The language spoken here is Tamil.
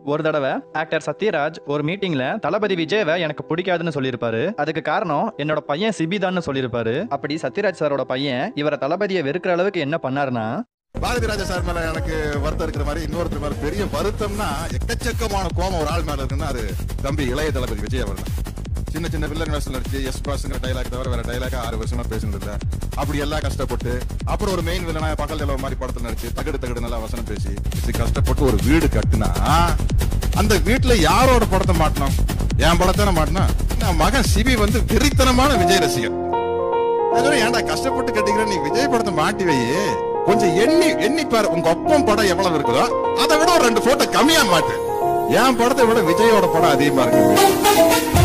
ஒரு தடவை ஆக்டர் சத்யராஜ் ஒரு மீட்டிங்ல தளபதி விஜயவை எனக்கு பிடிக்காதுன்னு சொல்லியிருப்பாரு அதுக்கு காரணம் என்னோட பையன் சிபிதான்னு சொல்லியிருப்பாரு அப்படி சத்யராஜ் சாரோட பையன் இவரை தளபதியை வெறுக்கிற அளவுக்கு என்ன பண்ணாருன்னா பாரதி ராஜா சார் மேல எனக்கு வருத்தம் இருக்கிற மாதிரி இன்னொருத்தர் மேல பெரிய வருத்தம்னா எக்கச்சக்கமான கோபம் ஒரு ஆள் மேல இருக்குன்னா அது தம்பி இளைய தளபதி விஜய் அவர் தான் சின்ன சின்ன வில்லன் வேஷம் நடிச்சு எஸ் பாஸ்ங்கிற டைலாக் தவிர வேற டைலாக் ஆறு வருஷமா பேசுனது இல்ல அப்படி எல்லாம் கஷ்டப்பட்டு அப்புறம் ஒரு மெயின் வில்லனா பகல் நிலவு மாதிரி படத்துல நடிச்சு தகடு தகடு நல்லா வசனம் பேசி இப்படி கஷ்டப்பட்டு ஒரு வீடு கட்டுனா அந்த வீட்டுல யாரோட படத்தை மாட்டணும் என் படத்தானே மாட்டினா நான் மகன் சிபி வந்து வெறித்தனமான விஜய் ரசிகர் நான் சொன்னேன், ஏன்டா கஷ்டப்பட்டு கட்டிக்கிற நீ விஜய் படத்தை மாட்டி வை கொஞ்சம் எண்ணி எண்ணி பாரு உங்க ஒப்பம் படம் எவ்வளவு இருக்குதோ அதை விட ஒரு ரெண்டு போட்டோ கம்மியா மாட்டு என் படத்தை விட விஜயோட படம் அதிகமா இருக்கு